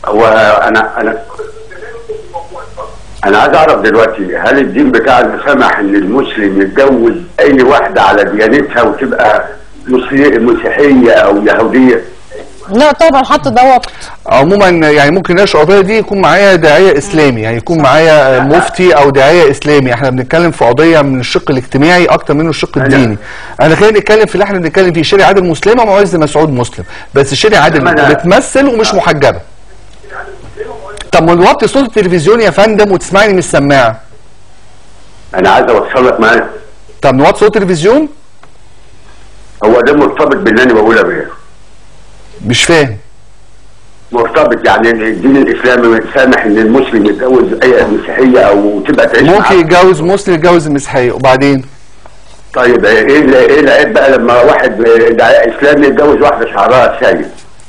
هو انا انا انا عايز اعرف دلوقتي هل الدين بتاعنا سمح ان المسلم يتجوز اي واحده على ديانتها وتبقى مسلم مسيحيه او يهوديه؟ لا طبعا حتى ده وقت عموما يعني ممكن نناقش القضيه دي يكون معايا داعيه اسلامي يعني يكون معايا مفتي او داعيه اسلامي احنا بنتكلم في قضيه من الشق الاجتماعي اكتر منه الشق الديني انا خلينا نتكلم في اللي احنا بنتكلم فيه شيري عادل مسلمه ومعز مسعود مسلم بس شيري عادل أنا- بتمثل ومش محجبه طب ما نوطي صوت التلفزيون يا فندم وتسمعني من السماعه انا عايز اوصل لك معايا طب نوطي صوت التلفزيون هو ده مرتبط باللي انا بقولها بيه مش فاهم مرتبط يعني الدين الاسلامي سامح ان المسلم يتجوز اي مسيحيه او تبقى تعيش ممكن معاه. يتجوز مسلم يتجوز المسيحيه وبعدين طيب ايه ال- ايه العيب بقى لما واحد داعيه اسلامي يتجوز واحده شعرها سايب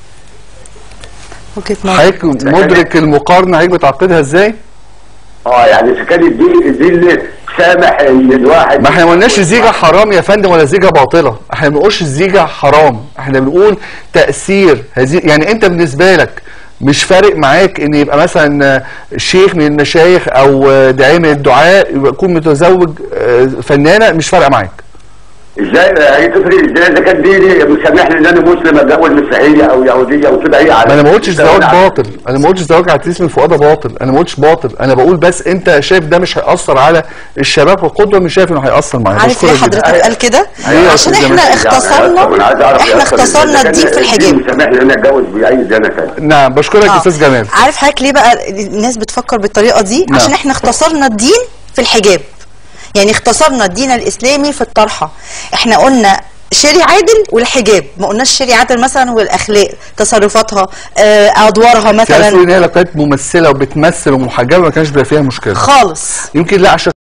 وجهه نظر حضرتك مدرك المقارنه حضرتك بتعقدها ازاي؟ اه يعني اذا كان الدين الدين اللي سامح ان الواحد ما احنا ما قلناش الزيجه حرام يا فندم ولا زيجه باطله احنا ما بنقولش الزيجه حرام احنا بنقول تاثير هذه يعني انت بالنسبه لك مش فارق معاك ان يبقى مثلا شيخ من المشايخ او داعيه من الدعاء يبقى يكون متزوج آه، فنانه مش فارقه معاك ازاي هي تفرق ازاي اذا كان ديني مسامحني ان انا مسلم اتجوز مسيحيه او يهوديه وتبقى هي على ما انا ما قلتش زواج على- باطل انا ما قلتش زواج على اسم الفؤاده باطل انا ما قلتش باطل انا بقول بس انت شايف ده مش هياثر على الشباب والقدوه مش شايف انه هياثر معايا عارف ليه بشكرك جداً. حضرتك قال كده أيوة يا عشان أستاذ احنا جمال. اختصرنا طب أنا عايز أعرف احنا يا أستاذ اختصرنا إذا كان الدين في الحجاب الدين مسامحني ان انا اتجوز باي ديانه ثانيه نعم بشكرك يا آه. استاذ جمال عارف حضرتك ليه بقى الناس بتفكر بالطريقه دي نعم. عشان احنا اختصرنا الدين في الحجاب يعني اختصرنا الدين الاسلامي في الطرحه احنا قلنا شيري عادل والحجاب ما قلناش شيري عادل مثلا والاخلاق تصرفاتها آه، ادوارها تحس مثلا ان هي لو كانت ممثله وبتمثل ومحجبه ما كانش بيبقى فيها مشكله خالص يمكن لا عشان